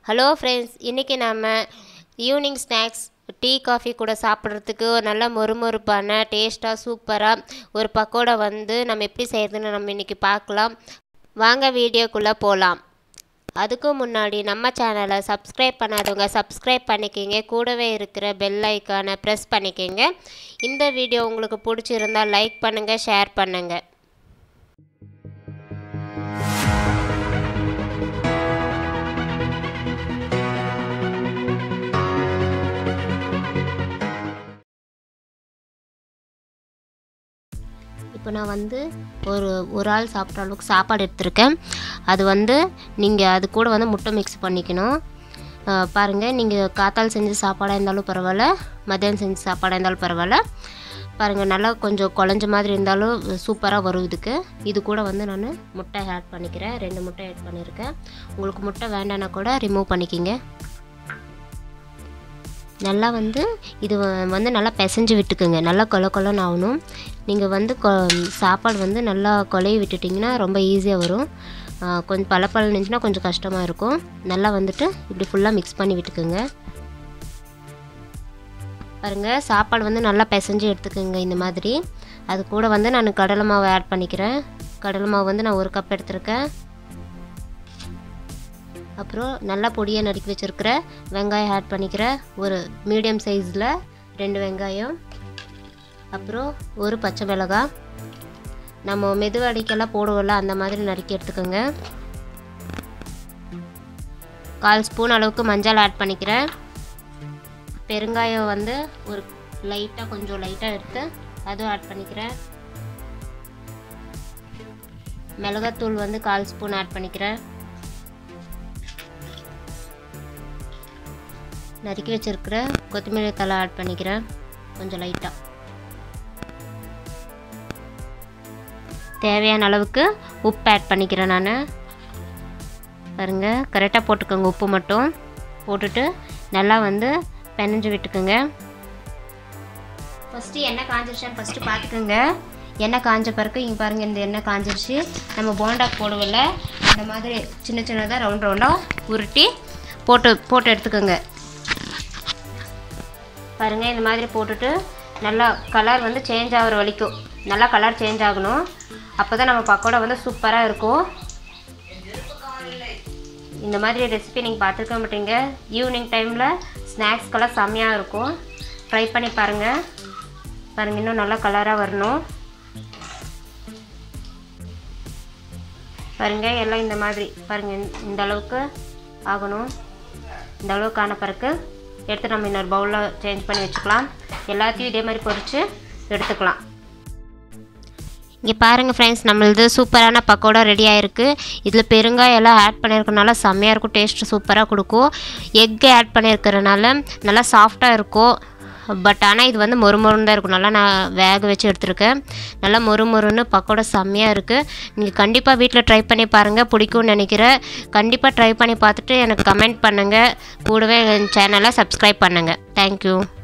hello friends இன்றைக்கி நம்ம evening snacks tea coffee கூட சாப்பிட்றதுக்கு ஒரு நல்ல மொறுமொறுப்பான டேஸ்ட்டாக சூப்பராக ஒரு பக்கோடா வந்து நம்ம எப்படி செய்கிறதுன்னு நம்ம இன்றைக்கி பார்க்கலாம் வாங்க வீடியோக்குள்ளே போகலாம் அதுக்கு முன்னாடி நம்ம சேனலை சப்ஸ்கிரைப் பண்ணாதவங்க சப்ஸ்கிரைப் பண்ணிக்கிங்க கூடவே இருக்கிற பெல் ஐக்கானை ப்ரெஸ் பண்ணிக்கிங்க இந்த வீடியோ உங்களுக்கு பிடிச்சிருந்தா லைக் பண்ணுங்கள் ஷேர் பண்ணுங்கள் இப்போ நான் வந்து ஒரு ஒரு ஆள் சாப்பிட்ற அளவுக்கு சாப்பாடு எடுத்திருக்கேன் அது வந்து நீங்கள் அது கூட வந்து முட்டை மிக்ஸ் பண்ணிக்கணும் அஹ் பாருங்கள் நீங்கள் காத்தால் செஞ்ச சாப்பாடாக இருந்தாலும் பரவாயில்ல மதியானம் செஞ்ச சாப்பாடாக இருந்தாலும் பரவாயில்ல பாருங்கள் நல்லா கொஞ்சம் குழஞ்ச மாதிரி இருந்தாலும் சூப்பராக வரும் இதுக்கு இது கூட வந்து நான் முட்டை ஆட் பண்ணிக்கிறேன் ரெண்டு முட்டை ஆட் பண்ணியிருக்கேன் உங்களுக்கு முட்டை வேண்டான்னா கூட ரிமூவ் பண்ணிக்கிங்க நல்லா வந்து இது வ- வந்து நல்லா பிசைஞ்சு விட்டுக்குங்க நல்லா கொல கொலன்னு ஆகணும் நீங்கள் வந்து கொ சாப்பாடு வந்து நல்லா கொலைய விட்டுட்டிங்கன்னா ரொம்ப ஈஸியாக வரும் ஆ, கொஞ்சம் பளபளன்னு இருந்துச்சுன்னா கொஞ்சம் கஷ்டமாக இருக்கும் நல்லா வந்துட்டு இப்படி ஃபுல்லாக மிக்ஸ் பண்ணி விட்டுக்குங்க பாருங்க சாப்பாடு வந்து நல்லா பிசைஞ்சு எடுத்துக்கோங்க இந்த மாதிரி அது கூட வந்து நான் கடலை மாவு ஆட் பண்ணிக்கிறேன் கடலை மாவு வந்து நான் ஒரு கப் எடுத்திருக்கேன் அப்புறம் நல்லா பொடியாக நறுக்கி வச்சுருக்கிற வெங்காயம் ஆட் பண்ணிக்கிறேன் ஒரு மீடியம் சைஸில் ரெண்டு வெங்காயம் அப்புறம் ஒரு பச்சை மிளகாய் நம்ம மெதுவடைக்கெல்லாம் போடுவோம்ல அந்த மாதிரி நறுக்கி எடுத்துக்கோங்க கால் ஸ்பூன் அளவுக்கு மஞ்சள் ஆட் பண்ணிக்கிறேன் பெருங்காயம் வந்து ஒரு லைட்டாக கொஞ்சம் லைட்டாக எடுத்து அதுவும் ஆட் பண்ணிக்கிறேன் மிளகாத்தூள் வந்து கால் ஸ்பூன் ஆட் பண்ணிக்கிறேன் நறுக்கி வச்சிருக்கிற கொத்தமல்லி தலை ஆட் பண்ணிக்கிறேன் கொஞ்சம் லைட்டாக தேவையான அளவுக்கு உப்பு ஆட் பண்ணிக்கிறேன் நான் பாருங்க கரெக்டாக போட்டுக்கோங்க உப்பு மட்டும் போட்டுட்டு நல்லா வந்து பெனஞ்சு விட்டுக்குங்க ஃபஸ்ட்டு எண்ணெய் காஞ்சிருச்சான்னு ஃபஸ்ட்டு பார்த்துக்குங்க எண்ணெய் காஞ்ச பிறகு இங்கே பாருங்கள் இந்த எண்ணெய் காஞ்சிருச்சு நம்ம போண்டா போடுவோம்ல இந்த மாதிரி சின்ன சின்னதாக ரவுண்ட் ரவுண்டாக உருட்டி போட்டு போட்டு எடுத்துக்கோங்க பாருங்கள் இந்த மாதிரி போட்டுட்டு நல்லா கலர் வந்து சேஞ்ச் ஆகிற வரைக்கும் நல்லா கலர் சேஞ்ச் ஆகணும் அப்போ தான் நம்ம பக்கோடா வந்து சூப்பராக இருக்கும் இந்த மாதிரி ரெசிபி நீங்கள் பார்த்துருக்க மாட்டீங்க ஈவினிங் டைமில் ஸ்நாக்ஸ்க்கெல்லாம் செம்மையாக இருக்கும் ட்ரை பண்ணி பாருங்கள் பாருங்கள் இன்னும் நல்லா கலராக வரணும் பாருங்கள் எல்லாம் இந்த மாதிரி பாருங்கள் இந்த அளவுக்கு ஆகணும் இந்த அளவுக்கு ஆன பிறகு எடுத்து நம்ம இன்னொரு பவுலில் சேஞ்ச் பண்ணி வச்சுக்கலாம் எல்லாத்தையும் இதே மாதிரி பொரித்து எடுத்துக்கலாம் இங்கே பாருங்கள் ஃப்ரெண்ட்ஸ் நம்மளது சூப்பரான பக்கோடா ரெடி ஆயிருக்கு இதில் பெருங்காயம் எல்லாம் ஆட் பண்ணியிருக்கனால செம்மையாக இருக்கும் டேஸ்ட்டு சூப்பராக கொடுக்கும் எக்கு ஆட் பண்ணியிருக்கிறனால நல்லா சாஃப்டாக இருக்கும் பட் ஆனால் இது வந்து மொறுமொறுன்னு தான் இருக்கும் நல்லா நான் வேக வச்சு எடுத்திருக்கேன் நல்லா மொறுமொறுன்னு பக்கோடா செம்மையாக இருக்குது நீங்கள் கண்டிப்பாக வீட்டில் ட்ரை பண்ணி பாருங்கள் பிடிக்கும்னு நினைக்கிறேன் கண்டிப்பாக ட்ரை பண்ணி பார்த்துட்டு எனக்கு கமெண்ட் பண்ணுங்கள் கூடவே என் சேனலை சப்ஸ்கிரைப் பண்ணுங்கள் தேங்க்யூ